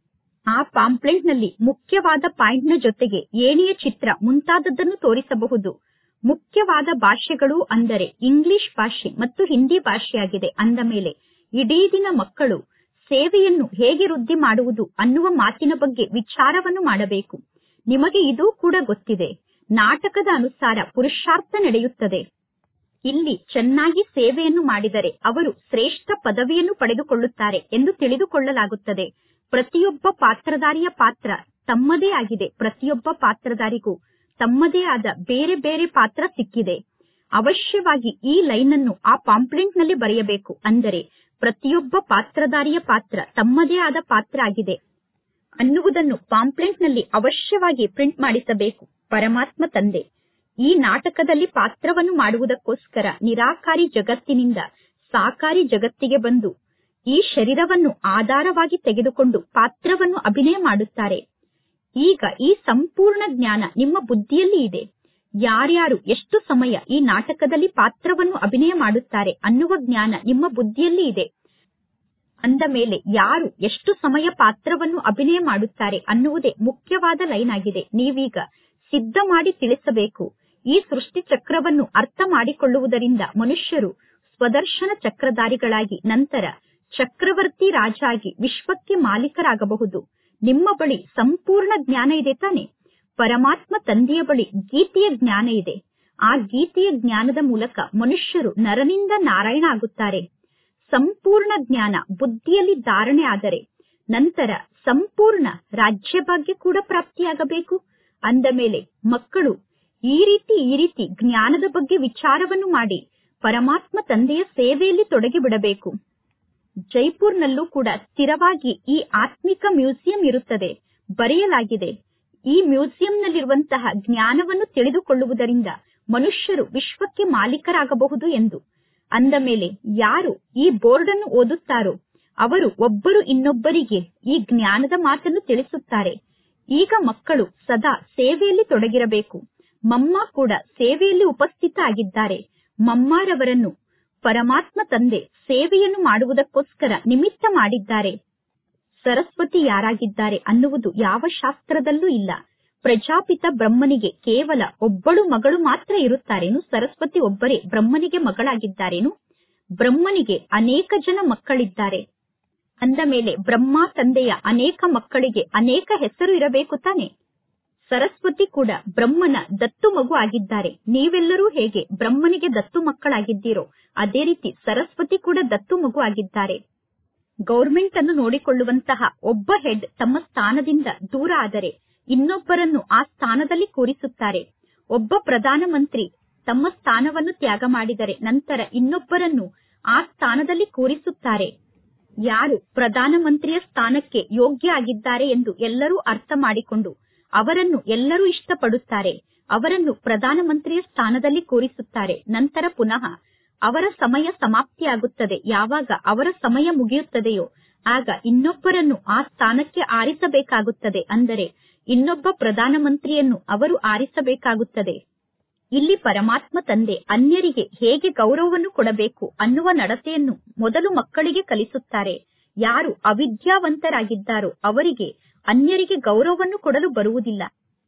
ಆ ಪಾಂಪ್ಲೆಂಟ್ ನಲ್ಲಿ ಮುಖ್ಯವಾದ ಪಾಯಿಂಟ್ ನ ಜೊತೆಗೆ ಏಣಿಯ ಚಿತ್ರ ಮುಂತಾದದ್ದನ್ನು ತೋರಿಸಬಹುದು ಮುಖ್ಯವಾದ ಭಾಷೆಗಳು ಅಂದರೆ ಇಂಗ್ಲಿಷ್ ಭಾಷೆ ಮತ್ತು ಹಿಂದಿ ಭಾಷೆಯಾಗಿದೆ ಅಂದ ಮೇಲೆ ಇಡೀ ದಿನ ಮಕ್ಕಳು ಸೇವೆಯನ್ನು ಹೇಗೆ ವೃದ್ಧಿ ಮಾಡುವುದು ಅನ್ನುವ ಮಾತಿನ ಬಗ್ಗೆ ವಿಚಾರವನ್ನು ಮಾಡಬೇಕು ನಿಮಗೆ ಇದೂ ಕೂಡ ಗೊತ್ತಿದೆ ನಾಟಕದ ಅನುಸಾರ ಪುರುಷಾರ್ಥ ನಡೆಯುತ್ತದೆ ಇಲ್ಲಿ ಚೆನ್ನಾಗಿ ಸೇವೆಯನ್ನು ಮಾಡಿದರೆ ಅವರು ಶ್ರೇಷ್ಠ ಪದವಿಯನ್ನು ಪಡೆದುಕೊಳ್ಳುತ್ತಾರೆ ಎಂದು ತಿಳಿದುಕೊಳ್ಳಲಾಗುತ್ತದೆ ಪ್ರತಿಯೊಬ್ಬ ಪಾತ್ರಧಾರಿಯ ಪಾತ್ರ ತಮ್ಮದೇ ಆಗಿದೆ ಪ್ರತಿಯೊಬ್ಬ ಪಾತ್ರಧಾರಿಗೂ ತಮ್ಮದೇ ಆದ ಬೇರೆ ಬೇರೆ ಪಾತ್ರ ಸಿಕ್ಕಿದೆ ಅವಶ್ಯವಾಗಿ ಈ ಲೈನ್ ಅನ್ನು ಆ ಪಾಂಪ್ಲೆಂಟ್ ನಲ್ಲಿ ಬರೆಯಬೇಕು ಅಂದರೆ ಪ್ರತಿಯೊಬ್ಬ ಪಾತ್ರಧಾರಿಯ ಪಾತ್ರ ತಮ್ಮದೇ ಆದ ಪಾತ್ರ ಆಗಿದೆ ಅನ್ನುವುದನ್ನು ಪಾಂಪ್ಲೆಂಟ್ ನಲ್ಲಿ ಅವಶ್ಯವಾಗಿ ಪ್ರಿಂಟ್ ಮಾಡಿಸಬೇಕು ಪರಮಾತ್ಮ ತಂದೆ ಈ ನಾಟಕದಲ್ಲಿ ಪಾತ್ರವನ್ನು ಮಾಡುವುದಕ್ಕೋಸ್ಕರ ನಿರಾಕಾರಿ ಜಗತ್ತಿನಿಂದ ಸಾಕಾರಿ ಜಗತ್ತಿಗೆ ಬಂದು ಈ ಶರೀರವನ್ನು ಆಧಾರವಾಗಿ ತೆಗೆದುಕೊಂಡು ಪಾತ್ರವನ್ನು ಅಭಿನಯ ಮಾಡುತ್ತಾರೆ ಈಗ ಈ ಸಂಪೂರ್ಣ ಜ್ಞಾನ ನಿಮ್ಮ ಬುದ್ಧಿಯಲ್ಲಿ ಇದೆ ಯಾರ್ಯಾರು ಎಷ್ಟು ಸಮಯ ಈ ನಾಟಕದಲ್ಲಿ ಪಾತ್ರವನ್ನು ಅಭಿನಯ ಮಾಡುತ್ತಾರೆ ಅನ್ನುವ ಜ್ಞಾನ ನಿಮ್ಮ ಬುದ್ಧಿಯಲ್ಲಿ ಇದೆ ಅಂದ ಮೇಲೆ ಯಾರು ಎಷ್ಟು ಸಮಯ ಪಾತ್ರವನ್ನು ಅಭಿನಯ ಮಾಡುತ್ತಾರೆ ಅನ್ನುವುದೇ ಮುಖ್ಯವಾದ ಲೈನ್ ಆಗಿದೆ ನೀವೀಗ ಸಿದ್ಧ ಮಾಡಿ ತಿಳಿಸಬೇಕು ಈ ಸೃಷ್ಟಿ ಚಕ್ರವನ್ನು ಅರ್ಥ ಮಾಡಿಕೊಳ್ಳುವುದರಿಂದ ಮನುಷ್ಯರು ಸ್ವದರ್ಶನ ಚಕ್ರಧಾರಿಗಳಾಗಿ ನಂತರ ಚಕ್ರವರ್ತಿ ರಾಜ ಆಗಿ ವಿಶ್ವಕ್ಕೆ ಮಾಲೀಕರಾಗಬಹುದು ನಿಮ್ಮ ಬಳಿ ಸಂಪೂರ್ಣ ಜ್ಞಾನ ಇದೆ ತಾನೆ ಪರಮಾತ್ಮ ತಂದೆಯ ಬಳಿ ಗೀತೆಯ ಜ್ಞಾನ ಇದೆ ಆ ಗೀತೆಯ ಜ್ಞಾನದ ಮೂಲಕ ಮನುಷ್ಯರು ನರನಿಂದ ನಾರಾಯಣ ಆಗುತ್ತಾರೆ ಸಂಪೂರ್ಣ ಜ್ಞಾನ ಬುದ್ಧಿಯಲ್ಲಿ ಧಾರಣೆ ಆದರೆ ನಂತರ ಸಂಪೂರ್ಣ ರಾಜ್ಯಭಾಗ್ಯ ಕೂಡ ಪ್ರಾಪ್ತಿಯಾಗಬೇಕು ಅಂದ ಮೇಲೆ ಮಕ್ಕಳು ಈ ರೀತಿ ಈ ರೀತಿ ಜ್ಞಾನದ ಬಗ್ಗೆ ವಿಚಾರವನ್ನು ಮಾಡಿ ಪರಮಾತ್ಮ ತಂದೆಯ ಸೇವೆಯಲ್ಲಿ ತೊಡಗಿಬಿಡಬೇಕು ಜೈಪುರ್ನಲ್ಲೂ ಕೂಡ ಸ್ಥಿರವಾಗಿ ಈ ಆತ್ಮಿಕ ಮ್ಯೂಸಿಯಂ ಇರುತ್ತದೆ ಬರೆಯಲಾಗಿದೆ ಈ ಮ್ಯೂಸಿಯಂನಲ್ಲಿರುವಂತಹ ಜ್ಞಾನವನ್ನು ತಿಳಿದುಕೊಳ್ಳುವುದರಿಂದ ಮನುಷ್ಯರು ವಿಶ್ವಕ್ಕೆ ಮಾಲೀಕರಾಗಬಹುದು ಎಂದು ಅಂದ ಮೇಲೆ ಯಾರು ಈ ಬೋರ್ಡ್ ಅನ್ನು ಓದುತ್ತಾರೋ ಅವರು ಒಬ್ಬರು ಇನ್ನೊಬ್ಬರಿಗೆ ಈ ಜ್ಞಾನದ ಮಾತನ್ನು ತಿಳಿಸುತ್ತಾರೆ ಈಗ ಮಕ್ಕಳು ಸದಾ ಸೇವೆಯಲ್ಲಿ ತೊಡಗಿರಬೇಕು ಮಮ್ಮ ಕೂಡ ಸೇವೆಯಲ್ಲಿ ಉಪಸ್ಥಿತ ಆಗಿದ್ದಾರೆ ಮಮ್ಮಾರವರನ್ನು ಪರಮಾತ್ಮ ತಂದೆ ಸೇವೆಯನ್ನು ಮಾಡುವುದಕ್ಕೋಸ್ಕರ ನಿಮಿತ್ತ ಮಾಡಿದ್ದಾರೆ ಸರಸ್ವತಿ ಯಾರಾಗಿದ್ದಾರೆ ಅನ್ನುವುದು ಯಾವ ಶಾಸ್ತ್ರದಲ್ಲೂ ಇಲ್ಲ ಪ್ರಜಾಪಿತ ಬ್ರಹ್ಮನಿಗೆ ಕೇವಲ ಒಬ್ಬಳು ಮಗಳು ಮಾತ್ರ ಇರುತ್ತಾರೇನು ಸರಸ್ವತಿ ಒಬ್ಬರೇ ಬ್ರಹ್ಮನಿಗೆ ಮಗಳಾಗಿದ್ದಾರೇನು ಬ್ರಹ್ಮನಿಗೆ ಅನೇಕ ಜನ ಮಕ್ಕಳಿದ್ದಾರೆ ಅಂದ ಮೇಲೆ ಬ್ರಹ್ಮ ತಂದೆಯ ಅನೇಕ ಮಕ್ಕಳಿಗೆ ಅನೇಕ ಹೆಸರು ಇರಬೇಕು ತಾನೆ ಸರಸ್ವತಿ ಕೂಡ ಬ್ರಹ್ಮನ ದತ್ತು ಮಗು ಆಗಿದ್ದಾರೆ ನೀವೆಲ್ಲರೂ ಹೇಗೆ ಬ್ರಹ್ಮನಿಗೆ ದತ್ತು ಮಕ್ಕಳಾಗಿದ್ದೀರೋ ಅದೇ ರೀತಿ ಸರಸ್ವತಿ ಕೂಡ ದತ್ತು ಮಗು ಆಗಿದ್ದಾರೆ ಗೌರ್ಮೆಂಟ್ ಅನ್ನು ನೋಡಿಕೊಳ್ಳುವಂತಹ ಒಬ್ಬ ಹೆಡ್ ತಮ್ಮ ಸ್ಥಾನದಿಂದ ದೂರ ಆದರೆ ಇನ್ನೊಬ್ಬರನ್ನು ಆ ಸ್ಥಾನದಲ್ಲಿ ಕೂರಿಸುತ್ತಾರೆ ಒಬ್ಬ ಪ್ರಧಾನಮಂತ್ರಿ ತಮ್ಮ ಸ್ಥಾನವನ್ನು ತ್ಯಾಗ ಮಾಡಿದರೆ ನಂತರ ಇನ್ನೊಬ್ಬರನ್ನು ಆ ಸ್ಥಾನದಲ್ಲಿ ಕೂರಿಸುತ್ತಾರೆ ಯಾರು ಪ್ರಧಾನಮಂತ್ರಿಯ ಸ್ಥಾನಕ್ಕೆ ಯೋಗ್ಯ ಆಗಿದ್ದಾರೆ ಎಂದು ಎಲ್ಲರೂ ಅರ್ಥ ಮಾಡಿಕೊಂಡು ಅವರನ್ನು ಎಲ್ಲರೂ ಇಷ್ಟಪಡುತ್ತಾರೆ ಅವರನ್ನು ಪ್ರಧಾನಮಂತ್ರಿಯ ಸ್ಥಾನದಲ್ಲಿ ಕೂರಿಸುತ್ತಾರೆ ನಂತರ ಪುನಃ ಅವರ ಸಮಯ ಸಮಾಪ್ತಿಯಾಗುತ್ತದೆ ಯಾವಾಗ ಅವರ ಸಮಯ ಮುಗಿಯುತ್ತದೆಯೋ ಆಗ ಇನ್ನೊಬ್ಬರನ್ನು ಆ ಸ್ಥಾನಕ್ಕೆ ಆರಿಸಬೇಕಾಗುತ್ತದೆ ಅಂದರೆ ಇನ್ನೊಬ್ಬ ಪ್ರಧಾನಮಂತ್ರಿಯನ್ನು ಅವರು ಆರಿಸಬೇಕಾಗುತ್ತದೆ ಇಲ್ಲಿ ಪರಮಾತ್ಮ ತಂದೆ ಅನ್ಯರಿಗೆ ಹೇಗೆ ಗೌರವವನ್ನು ಕೊಡಬೇಕು ಅನ್ನುವ ನಡತೆಯನ್ನು ಮೊದಲು ಮಕ್ಕಳಿಗೆ ಕಲಿಸುತ್ತಾರೆ ಯಾರು ಅವಿದ್ಯಾವಂತರಾಗಿದ್ದಾರೋ ಅವರಿಗೆ ಅನ್ಯರಿಗೆ ಗೌರವವನ್ನು ಕೊಡಲು ಬರುವುದಿಲ್ಲ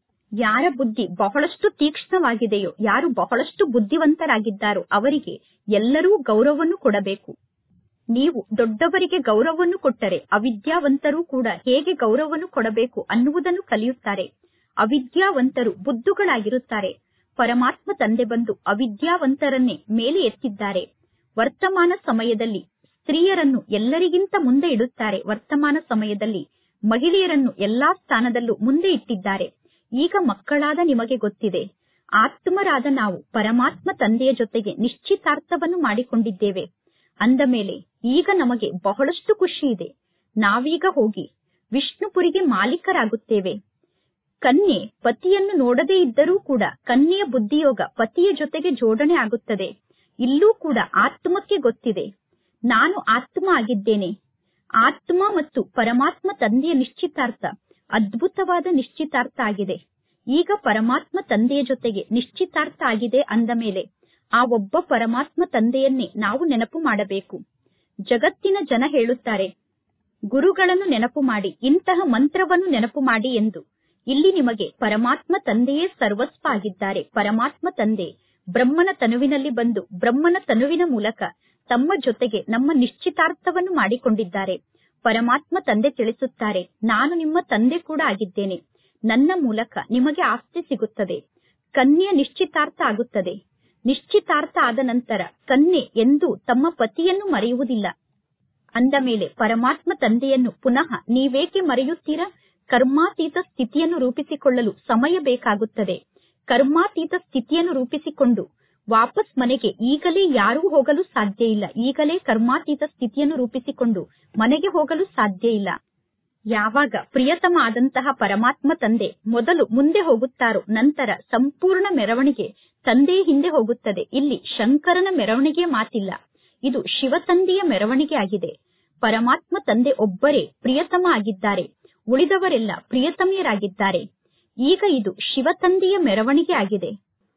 ಯಾರ ಬುದ್ಧಿ ಬಹಳಷ್ಟು ತೀಕ್ಷ್ಣವಾಗಿದೆಯೋ ಯಾರು ಬಹಳಷ್ಟು ಬುದ್ಧಿವಂತರಾಗಿದ್ದಾರೋ ಅವರಿಗೆ ಎಲ್ಲರೂ ಗೌರವವನ್ನು ಕೊಡಬೇಕು ನೀವು ದೊಡ್ಡವರಿಗೆ ಗೌರವವನ್ನು ಕೊಟ್ಟರೆ ಅವಿದ್ಯಾವಂತರು ಕೂಡ ಹೇಗೆ ಗೌರವವನ್ನು ಕೊಡಬೇಕು ಅನ್ನುವುದನ್ನು ಕಲಿಯುತ್ತಾರೆ ಅವಿದ್ಯಾವಂತರು ಬುದ್ಧುಗಳಾಗಿರುತ್ತಾರೆ ಪರಮಾತ್ಮ ತಂದೆ ಬಂದು ಅವಿದ್ಯಾವಂತರನ್ನೇ ಮೇಲೆ ಎತ್ತಿದ್ದಾರೆ ವರ್ತಮಾನ ಸಮಯದಲ್ಲಿ ಸ್ತ್ರೀಯರನ್ನು ಎಲ್ಲರಿಗಿಂತ ಮುಂದೆ ಇಡುತ್ತಾರೆ ವರ್ತಮಾನ ಸಮಯದಲ್ಲಿ ಮಹಿಳೆಯರನ್ನು ಎಲ್ಲಾ ಸ್ಥಾನದಲ್ಲೂ ಮುಂದೆ ಇಟ್ಟಿದ್ದಾರೆ ಈಗ ಮಕ್ಕಳಾದ ನಿಮಗೆ ಗೊತ್ತಿದೆ ಆತ್ಮರಾದ ನಾವು ಪರಮಾತ್ಮ ತಂದೆಯ ಜೊತೆಗೆ ನಿಶ್ಚಿತಾರ್ಥವನ್ನು ಮಾಡಿಕೊಂಡಿದ್ದೇವೆ ಅಂದ ಮೇಲೆ ಈಗ ನಮಗೆ ಬಹಳಷ್ಟು ಖುಷಿ ಇದೆ ನಾವೀಗ ಹೋಗಿ ವಿಷ್ಣುಪುರಿಗೆ ಮಾಲೀಕರಾಗುತ್ತೇವೆ ಕನ್ಯೆ ಪತಿಯನ್ನು ನೋಡದೇ ಇದ್ದರೂ ಕೂಡ ಕನ್ಯೆಯ ಬುದ್ಧಿಯೋಗ ಪತಿಯ ಜೊತೆಗೆ ಜೋಡಣೆ ಆಗುತ್ತದೆ ಇಲ್ಲೂ ಕೂಡ ಆತ್ಮಕ್ಕೆ ಗೊತ್ತಿದೆ ನಾನು ಆತ್ಮ ಆಗಿದ್ದೇನೆ ಆತ್ಮ ಮತ್ತು ಪರಮಾತ್ಮ ತಂದೆಯ ನಿಶ್ಚಿತಾರ್ಥ ಅದ್ಭುತವಾದ ನಿಶ್ಚಿತಾರ್ಥ ಆಗಿದೆ ಈಗ ಪರಮಾತ್ಮ ತಂದೆಯ ಜೊತೆಗೆ ನಿಶ್ಚಿತಾರ್ಥ ಆಗಿದೆ ಅಂದ ಮೇಲೆ ಆ ಒಬ್ಬ ಪರಮಾತ್ಮ ತಂದೆಯನ್ನೇ ನಾವು ನೆನಪು ಮಾಡಬೇಕು ಜಗತ್ತಿನ ಜನ ಹೇಳುತ್ತಾರೆ ಗುರುಗಳನ್ನು ನೆನಪು ಮಾಡಿ ಇಂತಹ ಮಂತ್ರವನ್ನು ನೆನಪು ಮಾಡಿ ಎಂದು ಇಲ್ಲಿ ನಿಮಗೆ ಪರಮಾತ್ಮ ತಂದೆಯೇ ಸರ್ವಸ್ವ ಆಗಿದ್ದಾರೆ ಪರಮಾತ್ಮ ತಂದೆ ಬ್ರಹ್ಮನ ತನುವಿನಲ್ಲಿ ಬಂದು ಬ್ರಹ್ಮನ ತನುವಿನ ಮೂಲಕ ತಮ್ಮ ಜೊತೆಗೆ ನಮ್ಮ ನಿಶ್ಚಿತಾರ್ಥವನ್ನು ಮಾಡಿಕೊಂಡಿದ್ದಾರೆ ಪರಮಾತ್ಮ ತಂದೆ ತಿಳಿಸುತ್ತಾರೆ ನಾನು ನಿಮ್ಮ ತಂದೆ ಕೂಡ ಆಗಿದ್ದೇನೆ ನನ್ನ ಮೂಲಕ ನಿಮಗೆ ಆಸ್ತಿ ಸಿಗುತ್ತದೆ ಕನ್ಯೆಯ ನಿಶ್ಚಿತಾರ್ಥ ಆಗುತ್ತದೆ ನಿಶ್ಚಿತಾರ್ಥ ಆದ ನಂತರ ಕನ್ಯೆ ಎಂದೂ ತಮ್ಮ ಪತಿಯನ್ನು ಮರೆಯುವುದಿಲ್ಲ ಅಂದ ಮೇಲೆ ಪರಮಾತ್ಮ ತಂದೆಯನ್ನು ಪುನಃ ನೀವೇಕೆ ಮರೆಯುತ್ತೀರಾ ಕರ್ಮಾತೀತ ಸ್ಥಿತಿಯನ್ನು ರೂಪಿಸಿಕೊಳ್ಳಲು ಸಮಯ ಬೇಕಾಗುತ್ತದೆ ಕರ್ಮಾತೀತ ಸ್ಥಿತಿಯನ್ನು ರೂಪಿಸಿಕೊಂಡು ವಾಪಸ್ ಮನೆಗೆ ಈಗಲೇ ಯಾರೂ ಹೋಗಲು ಸಾಧ್ಯ ಇಲ್ಲ ಈಗಲೇ ಕರ್ಮಾತೀತ ಸ್ಥಿತಿಯನ್ನು ರೂಪಿಸಿಕೊಂಡು ಮನೆಗೆ ಹೋಗಲು ಸಾಧ್ಯ ಇಲ್ಲ ಯಾವಾಗ ಪ್ರಿಯತಮ ಆದಂತಹ ಪರಮಾತ್ಮ ತಂದೆ ಮೊದಲು ಮುಂದೆ ಹೋಗುತ್ತಾರೋ ನಂತರ ಸಂಪೂರ್ಣ ಮೆರವಣಿಗೆ ತಂದೆಯ ಹಿಂದೆ ಹೋಗುತ್ತದೆ ಇಲ್ಲಿ ಶಂಕರನ ಮೆರವಣಿಗೆ ಮಾತಿಲ್ಲ ಇದು ಶಿವತಂದೆಯ ಮೆರವಣಿಗೆ ಆಗಿದೆ ಪರಮಾತ್ಮ ತಂದೆ ಒಬ್ಬರೇ ಪ್ರಿಯತಮ ಆಗಿದ್ದಾರೆ ಉಳಿದವರೆಲ್ಲ ಪ್ರಿಯತಮಿಯರಾಗಿದ್ದಾರೆ ಈಗ ಇದು ಶಿವತಂದೆಯ ಮೆರವಣಿಗೆ ಆಗಿದೆ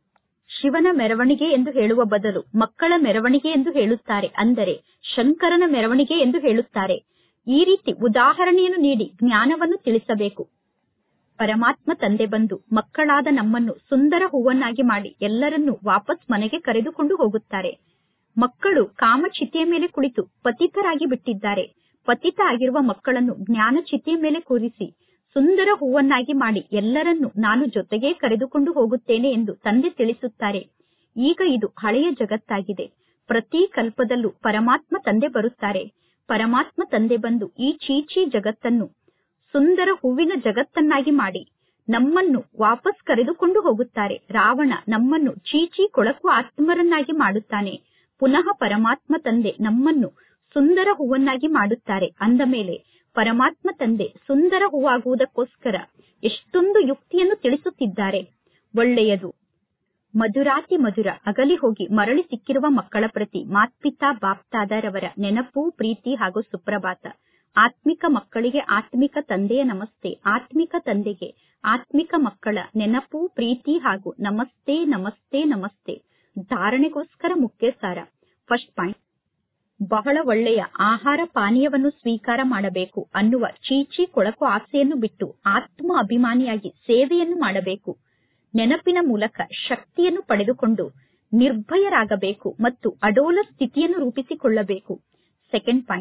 ಶಿವನ ಮೆರವಣಿಗೆ ಎಂದು ಹೇಳುವ ಬದಲು ಮಕ್ಕಳ ಮೆರವಣಿಗೆ ಎಂದು ಹೇಳುತ್ತಾರೆ ಅಂದರೆ ಶಂಕರನ ಮೆರವಣಿಗೆ ಎಂದು ಹೇಳುತ್ತಾರೆ ಈ ರೀತಿ ಉದಾಹರಣೆಯನ್ನು ನೀಡಿ ಜ್ಞಾನವನ್ನು ತಿಳಿಸಬೇಕು ಪರಮಾತ್ಮ ತಂದೆ ಬಂದು ಮಕ್ಕಳಾದ ನಮ್ಮನ್ನು ಸುಂದರ ಹೂವನ್ನಾಗಿ ಮಾಡಿ ಎಲ್ಲರನ್ನೂ ವಾಪಸ್ ಮನೆಗೆ ಕರೆದುಕೊಂಡು ಹೋಗುತ್ತಾರೆ ಮಕ್ಕಳು ಕಾಮಚಿತೆಯ ಮೇಲೆ ಕುಳಿತು ಪತಿತರಾಗಿ ಬಿಟ್ಟಿದ್ದಾರೆ ಪತಿತ ಆಗಿರುವ ಮಕ್ಕಳನ್ನು ಜ್ಞಾನ ಚಿತೆಯ ಮೇಲೆ ಕೂರಿಸಿ ಸುಂದರ ಹೂವನ್ನಾಗಿ ಮಾಡಿ ಎಲ್ಲರನ್ನೂ ನಾನು ಜೊತೆಗೇ ಕರೆದುಕೊಂಡು ಹೋಗುತ್ತೇನೆ ಎಂದು ತಂದೆ ತಿಳಿಸುತ್ತಾರೆ ಈಗ ಇದು ಹಳೆಯ ಜಗತ್ತಾಗಿದೆ ಪ್ರತಿ ಕಲ್ಪದಲ್ಲೂ ಪರಮಾತ್ಮ ತಂದೆ ಬರುತ್ತಾರೆ ಪರಮಾತ್ಮ ತಂದೆ ಬಂದು ಈ ಚೀಚಿ ಜಗತ್ತನ್ನು ಸುಂದರ ಹೂವಿನ ಜಗತ್ತನ್ನಾಗಿ ಮಾಡಿ ನಮ್ಮನ್ನು ವಾಪಸ್ ಕರೆದುಕೊಂಡು ಹೋಗುತ್ತಾರೆ ರಾವಣ ನಮ್ಮನ್ನು ಚೀಚಿ ಕೊಳಕು ಆತ್ಮರನ್ನಾಗಿ ಮಾಡುತ್ತಾನೆ ಪುನಃ ಪರಮಾತ್ಮ ತಂದೆ ನಮ್ಮನ್ನು ಸುಂದರ ಹೂವನ್ನಾಗಿ ಮಾಡುತ್ತಾರೆ ಅಂದ ಮೇಲೆ ಪರಮಾತ್ಮ ತಂದೆ ಸುಂದರ ಹೂವಾಗುವುದಕ್ಕೋಸ್ಕರ ಎಷ್ಟೊಂದು ಯುಕ್ತಿಯನ್ನು ತಿಳಿಸುತ್ತಿದ್ದಾರೆ ಒಳ್ಳೆಯದು ಮಧುರಾತಿ ಮಧುರ ಅಗಲಿ ಹೋಗಿ ಮರಳಿ ಸಿಕ್ಕಿರುವ ಮಕ್ಕಳ ಪ್ರತಿ ಮಾತ್ಪಿತಾ ಬಾಪ್ತಾದರವರ ನೆನಪು ಪ್ರೀತಿ ಹಾಗೂ ಸುಪ್ರಭಾತ ಆತ್ಮಿಕ ಮಕ್ಕಳಿಗೆ ಆತ್ಮಿಕ ತಂದೆಯ ನಮಸ್ತೆ ಆತ್ಮಿಕ ತಂದೆಗೆ ಆತ್ಮಿಕ ಮಕ್ಕಳ ನೆನಪು ಪ್ರೀತಿ ಹಾಗೂ ನಮಸ್ತೆ ನಮಸ್ತೆ ನಮಸ್ತೆ ಧಾರಣೆಗೋಸ್ಕರ ಮುಖ್ಯ ಸಾರ ಫಸ್ಟ್ ಪಾಯಿಂಟ್ ಬಹಳ ಒಳ್ಳೆಯ ಆಹಾರ ಪಾನೀಯವನ್ನು ಸ್ವೀಕಾರ ಮಾಡಬೇಕು ಅನ್ನುವ ಚೀಚಿ ಕೊಳಕು ಆಸೆಯನ್ನು ಬಿಟ್ಟು ಆತ್ಮ ಅಭಿಮಾನಿಯಾಗಿ ಸೇವೆಯನ್ನು ಮಾಡಬೇಕು ನೆನಪಿನ ಮೂಲಕ ಶಕ್ತಿಯನ್ನು ಪಡೆದುಕೊಂಡು ನಿರ್ಭಯರಾಗಬೇಕು ಮತ್ತು ಅಡೋಲ ಸ್ಥಿತಿಯನ್ನು ರೂಪಿಸಿಕೊಳ್ಳಬೇಕು ಸೆಕೆಂಡ್ ಪಾಯಿಂಟ್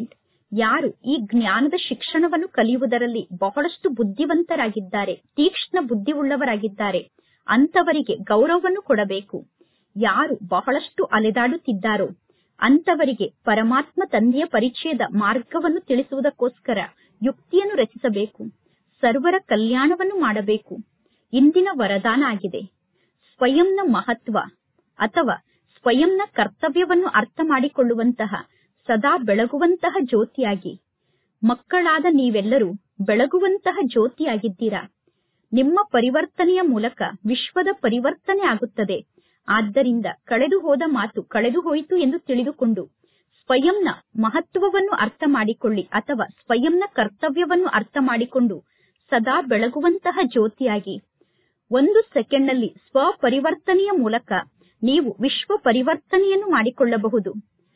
ಯಾರು ಈ ಜ್ಞಾನದ ಶಿಕ್ಷಣವನ್ನು ಕಲಿಯುವುದರಲ್ಲಿ ಬಹಳಷ್ಟು ಬುದ್ಧಿವಂತರಾಗಿದ್ದಾರೆ ತೀಕ್ಷ್ಣ ಬುದ್ಧಿವುಳ್ಳವರಾಗಿದ್ದಾರೆ ಅಂತವರಿಗೆ ಗೌರವವನ್ನು ಕೊಡಬೇಕು ಯಾರು ಬಹಳಷ್ಟು ಅಲೆದಾಡುತ್ತಿದ್ದಾರೋ ಅಂತವರಿಗೆ ಪರಮಾತ್ಮ ತಂದೆಯ ಪರಿಚಯದ ಮಾರ್ಗವನ್ನು ತಿಳಿಸುವುದಕ್ಕೋಸ್ಕರ ಯುಕ್ತಿಯನ್ನು ರಚಿಸಬೇಕು ಸರ್ವರ ಕಲ್ಯಾಣವನ್ನು ಮಾಡಬೇಕು ಇಂದಿನ ವರದಾನ ಆಗಿದೆ ಸ್ವಯಂನ ಮಹತ್ವ ಅಥವಾ ಸ್ವಯಂನ ಕರ್ತವ್ಯವನ್ನು ಅರ್ಥ ಮಾಡಿಕೊಳ್ಳುವಂತಹ ಸದಾ ಬೆಳಗುವಂತಹ ಜ್ಯೋತಿಯಾಗಿ ಮಕ್ಕಳಾದ ನೀವೆಲ್ಲರೂ ಬೆಳಗುವಂತಹ ಜ್ಯೋತಿಯಾಗಿದ್ದೀರಾ ನಿಮ್ಮ ಪರಿವರ್ತನೆಯ ಮೂಲಕ ವಿಶ್ವದ ಪರಿವರ್ತನೆ ಆಗುತ್ತದೆ ಆದ್ದರಿಂದ ಕಳೆದು ಹೋದ ಮಾತು ಕಳೆದು ಹೋಯಿತು ಎಂದು ತಿಳಿದುಕೊಂಡು ಸ್ವಯಂನ ಮಹತ್ವವನ್ನು ಅರ್ಥ ಮಾಡಿಕೊಳ್ಳಿ ಅಥವಾ ಸ್ವಯಂನ ಕರ್ತವ್ಯವನ್ನು ಅರ್ಥ ಮಾಡಿಕೊಂಡು ಸದಾ ಬೆಳಗುವಂತಹ ಜ್ಯೋತಿಯಾಗಿ ಒಂದು ಸೆಕೆಂಡ್ನಲ್ಲಿ ಸ್ವಪರಿವರ್ತನೆಯ ಮೂಲಕ ನೀವು ವಿಶ್ವ ಪರಿವರ್ತನೆಯನ್ನು ಮಾಡಿಕೊಳ್ಳಬಹುದು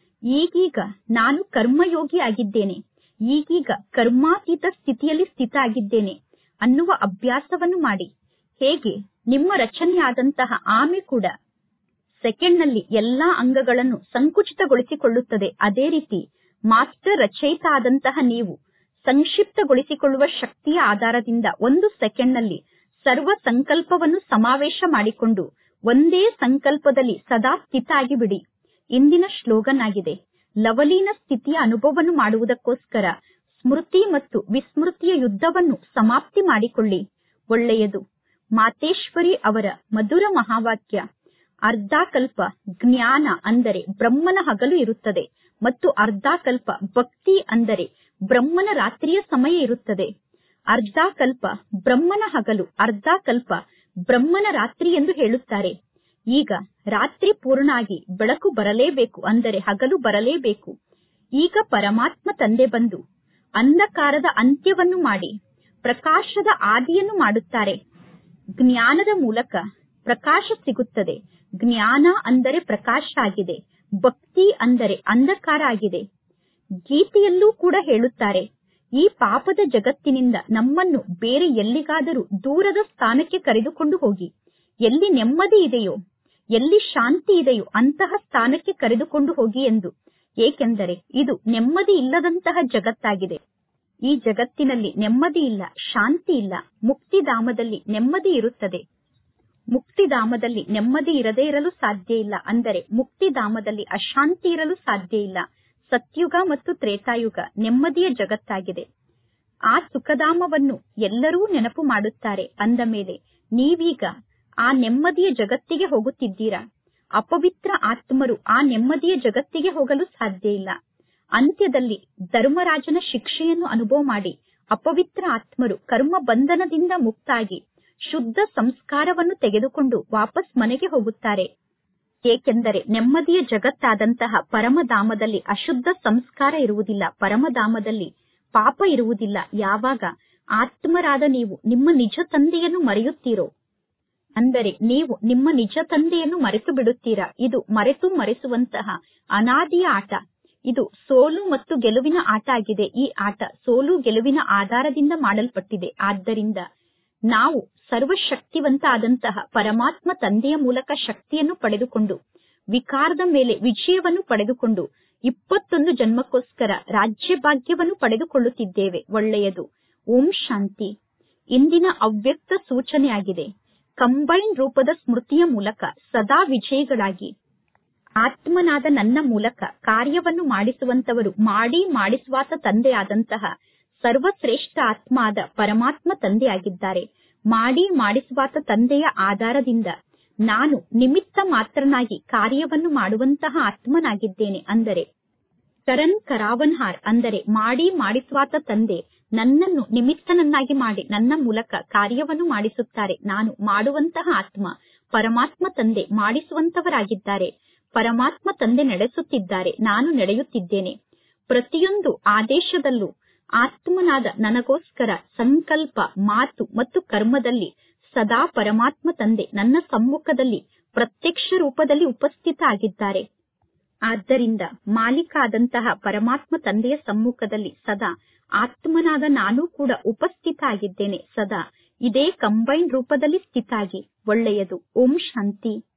ಈಗೀಗ ನಾನು ಕರ್ಮಯೋಗಿ ಆಗಿದ್ದೇನೆ ಈಗೀಗ ಕರ್ಮಾತೀತ ಸ್ಥಿತಿಯಲ್ಲಿ ಸ್ಥಿತ ಆಗಿದ್ದೇನೆ ಅನ್ನುವ ಅಭ್ಯಾಸವನ್ನು ಮಾಡಿ ಹೇಗೆ ನಿಮ್ಮ ರಚನೆಯಾದಂತಹ ಆಮೆ ಕೂಡ ಸೆಕೆಂಡ್ನಲ್ಲಿ ಎಲ್ಲಾ ಅಂಗಗಳನ್ನು ಸಂಕುಚಿತಗೊಳಿಸಿಕೊಳ್ಳುತ್ತದೆ ಅದೇ ರೀತಿ ಮಾಸ್ಟರ್ ರಚಯಿತ ಆದಂತಹ ನೀವು ಸಂಕ್ಷಿಪ್ತಗೊಳಿಸಿಕೊಳ್ಳುವ ಶಕ್ತಿಯ ಆಧಾರದಿಂದ ಒಂದು ಸೆಕೆಂಡ್ನಲ್ಲಿ ಸರ್ವ ಸಂಕಲ್ಪವನ್ನು ಸಮಾವೇಶ ಮಾಡಿಕೊಂಡು ಒಂದೇ ಸಂಕಲ್ಪದಲ್ಲಿ ಸದಾ ಸ್ಥಿತ ಆಗಿಬಿಡಿ ಇಂದಿನ ಶ್ಲೋಗನ್ ಆಗಿದೆ ಲವಲೀನ ಸ್ಥಿತಿಯ ಅನುಭವವನ್ನು ಮಾಡುವುದಕ್ಕೋಸ್ಕರ ಸ್ಮೃತಿ ಮತ್ತು ವಿಸ್ಮೃತಿಯ ಯುದ್ಧವನ್ನು ಸಮಾಪ್ತಿ ಮಾಡಿಕೊಳ್ಳಿ ಒಳ್ಳೆಯದು ಮಾತೇಶ್ವರಿ ಅವರ ಮಧುರ ಮಹಾವಾಕ್ಯ ಅರ್ಧಾಕಲ್ಪ ಜ್ಞಾನ ಅಂದರೆ ಬ್ರಹ್ಮನ ಹಗಲು ಇರುತ್ತದೆ ಮತ್ತು ಅರ್ಧಾಕಲ್ಪ ಭಕ್ತಿ ಅಂದರೆ ಬ್ರಹ್ಮನ ರಾತ್ರಿಯ ಸಮಯ ಇರುತ್ತದೆ ಅರ್ಧಾಕಲ್ಪ ಬ್ರಹ್ಮನ ಹಗಲು ಅರ್ಧಾಕಲ್ಪ ಬ್ರಹ್ಮನ ರಾತ್ರಿ ಎಂದು ಹೇಳುತ್ತಾರೆ ಈಗ ರಾತ್ರಿ ಪೂರ್ಣ ಆಗಿ ಬೆಳಕು ಬರಲೇಬೇಕು ಅಂದರೆ ಹಗಲು ಬರಲೇಬೇಕು ಈಗ ಪರಮಾತ್ಮ ತಂದೆ ಬಂದು ಅಂಧಕಾರದ ಅಂತ್ಯವನ್ನು ಮಾಡಿ ಪ್ರಕಾಶದ ಆದಿಯನ್ನು ಮಾಡುತ್ತಾರೆ ಜ್ಞಾನದ ಮೂಲಕ ಪ್ರಕಾಶ ಸಿಗುತ್ತದೆ ಜ್ಞಾನ ಅಂದರೆ ಪ್ರಕಾಶ ಆಗಿದೆ ಭಕ್ತಿ ಅಂದರೆ ಅಂಧಕಾರ ಆಗಿದೆ ಗೀತೆಯಲ್ಲೂ ಕೂಡ ಹೇಳುತ್ತಾರೆ ಈ ಪಾಪದ ಜಗತ್ತಿನಿಂದ ನಮ್ಮನ್ನು ಬೇರೆ ಎಲ್ಲಿಗಾದರೂ ದೂರದ ಸ್ಥಾನಕ್ಕೆ ಕರೆದುಕೊಂಡು ಹೋಗಿ ಎಲ್ಲಿ ನೆಮ್ಮದಿ ಇದೆಯೋ ಎಲ್ಲಿ ಶಾಂತಿ ಇದೆಯೋ ಅಂತಹ ಸ್ಥಾನಕ್ಕೆ ಕರೆದುಕೊಂಡು ಹೋಗಿ ಎಂದು ಏಕೆಂದರೆ ಇದು ನೆಮ್ಮದಿ ಇಲ್ಲದಂತಹ ಜಗತ್ತಾಗಿದೆ ಈ ಜಗತ್ತಿನಲ್ಲಿ ನೆಮ್ಮದಿ ಇಲ್ಲ ಶಾಂತಿ ಇಲ್ಲ ಮುಕ್ತಿಧಾಮದಲ್ಲಿ ನೆಮ್ಮದಿ ಇರುತ್ತದೆ ಮುಕ್ತಿಧಾಮದಲ್ಲಿ ನೆಮ್ಮದಿ ಇರದೇ ಇರಲು ಸಾಧ್ಯ ಇಲ್ಲ ಅಂದರೆ ಮುಕ್ತಿಧಾಮದಲ್ಲಿ ಅಶಾಂತಿ ಇರಲು ಸಾಧ್ಯ ಇಲ್ಲ ಸತ್ಯುಗ ಮತ್ತು ತ್ರೇತಾಯುಗ ನೆಮ್ಮದಿಯ ಜಗತ್ತಾಗಿದೆ ಆ ಸುಖಧಾಮವನ್ನು ಎಲ್ಲರೂ ನೆನಪು ಮಾಡುತ್ತಾರೆ ಅಂದ ಮೇಲೆ ನೀವೀಗ ಆ ನೆಮ್ಮದಿಯ ಜಗತ್ತಿಗೆ ಹೋಗುತ್ತಿದ್ದೀರಾ ಅಪವಿತ್ರ ಆತ್ಮರು ಆ ನೆಮ್ಮದಿಯ ಜಗತ್ತಿಗೆ ಹೋಗಲು ಸಾಧ್ಯ ಇಲ್ಲ ಅಂತ್ಯದಲ್ಲಿ ಧರ್ಮರಾಜನ ಶಿಕ್ಷೆಯನ್ನು ಅನುಭವ ಮಾಡಿ ಅಪವಿತ್ರ ಆತ್ಮರು ಕರ್ಮ ಬಂಧನದಿಂದ ಮುಕ್ತಾಗಿ ಶುದ್ಧ ಸಂಸ್ಕಾರವನ್ನು ತೆಗೆದುಕೊಂಡು ವಾಪಸ್ ಮನೆಗೆ ಹೋಗುತ್ತಾರೆ ಏಕೆಂದರೆ ನೆಮ್ಮದಿಯ ಜಗತ್ತಾದಂತಹ ಪರಮಧಾಮದಲ್ಲಿ ಅಶುದ್ಧ ಸಂಸ್ಕಾರ ಇರುವುದಿಲ್ಲ ಪರಮಧಾಮದಲ್ಲಿ ಪಾಪ ಇರುವುದಿಲ್ಲ ಯಾವಾಗ ಆತ್ಮರಾದ ನೀವು ನಿಮ್ಮ ನಿಜ ತಂದೆಯನ್ನು ಮರೆಯುತ್ತೀರೋ ಅಂದರೆ ನೀವು ನಿಮ್ಮ ನಿಜ ತಂದೆಯನ್ನು ಮರೆತು ಬಿಡುತ್ತೀರಾ ಇದು ಮರೆತು ಮರೆಸುವಂತಹ ಅನಾದಿಯ ಆಟ ಇದು ಸೋಲು ಮತ್ತು ಗೆಲುವಿನ ಆಟ ಆಗಿದೆ ಈ ಆಟ ಸೋಲು ಗೆಲುವಿನ ಆಧಾರದಿಂದ ಮಾಡಲ್ಪಟ್ಟಿದೆ ಆದ್ದರಿಂದ ನಾವು ಸರ್ವಶಕ್ತಿವಂತ ಆದಂತಹ ಪರಮಾತ್ಮ ತಂದೆಯ ಮೂಲಕ ಶಕ್ತಿಯನ್ನು ಪಡೆದುಕೊಂಡು ವಿಕಾರದ ಮೇಲೆ ವಿಜಯವನ್ನು ಪಡೆದುಕೊಂಡು ಇಪ್ಪತ್ತೊಂದು ಜನ್ಮಕ್ಕೋಸ್ಕರ ರಾಜ್ಯ ಭಾಗ್ಯವನ್ನು ಪಡೆದುಕೊಳ್ಳುತ್ತಿದ್ದೇವೆ ಒಳ್ಳೆಯದು ಓಂ ಶಾಂತಿ ಇಂದಿನ ಅವ್ಯಕ್ತ ಸೂಚನೆಯಾಗಿದೆ ಕಂಬೈನ್ ರೂಪದ ಸ್ಮೃತಿಯ ಮೂಲಕ ಸದಾ ವಿಜಯಿಗಳಾಗಿ ಆತ್ಮನಾದ ನನ್ನ ಮೂಲಕ ಕಾರ್ಯವನ್ನು ಮಾಡಿಸುವಂತವರು ಮಾಡಿ ಮಾಡಿಸುವಾತ ತಂದೆಯಾದಂತಹ ಸರ್ವಶ್ರೇಷ್ಠ ಆತ್ಮ ಆದ ಪರಮಾತ್ಮ ತಂದೆಯಾಗಿದ್ದಾರೆ ಮಾಡಿ ಮಾಡಿಸುವಾತ ತಂದೆಯ ಆಧಾರದಿಂದ ನಾನು ನಿಮಿತ್ತ ಮಾತ್ರನಾಗಿ ಕಾರ್ಯವನ್ನು ಮಾಡುವಂತಹ ಆತ್ಮನಾಗಿದ್ದೇನೆ ಅಂದರೆ ಕರಣ್ ಕರಾವನ್ಹಾರ್ ಅಂದರೆ ಮಾಡಿ ಮಾಡಿಸುವಾತ ತಂದೆ ನನ್ನನ್ನು ನಿಮಿತ್ತನನ್ನಾಗಿ ಮಾಡಿ ನನ್ನ ಮೂಲಕ ಕಾರ್ಯವನ್ನು ಮಾಡಿಸುತ್ತಾರೆ ನಾನು ಮಾಡುವಂತಹ ಆತ್ಮ ಪರಮಾತ್ಮ ತಂದೆ ಮಾಡಿಸುವಂತವರಾಗಿದ್ದಾರೆ ಪರಮಾತ್ಮ ತಂದೆ ನಡೆಸುತ್ತಿದ್ದಾರೆ ನಾನು ನಡೆಯುತ್ತಿದ್ದೇನೆ ಪ್ರತಿಯೊಂದು ಆದೇಶದಲ್ಲೂ ಆತ್ಮನಾದ ನನಗೋಸ್ಕರ ಸಂಕಲ್ಪ ಮಾತು ಮತ್ತು ಕರ್ಮದಲ್ಲಿ ಸದಾ ಪರಮಾತ್ಮ ತಂದೆ ನನ್ನ ಸಮ್ಮುಖದಲ್ಲಿ ಪ್ರತ್ಯಕ್ಷ ರೂಪದಲ್ಲಿ ಉಪಸ್ಥಿತ ಆಗಿದ್ದಾರೆ ಆದ್ದರಿಂದ ಮಾಲೀಕ ಆದಂತಹ ಪರಮಾತ್ಮ ತಂದೆಯ ಸಮ್ಮುಖದಲ್ಲಿ ಸದಾ ಆತ್ಮನಾದ ನಾನು ಕೂಡ ಉಪಸ್ಥಿತ ಆಗಿದ್ದೇನೆ ಸದಾ ಇದೇ ಕಂಬೈನ್ ರೂಪದಲ್ಲಿ ಸ್ಥಿತಾಗಿ ಒಳ್ಳೆಯದು ಓಂ ಶಾಂತಿ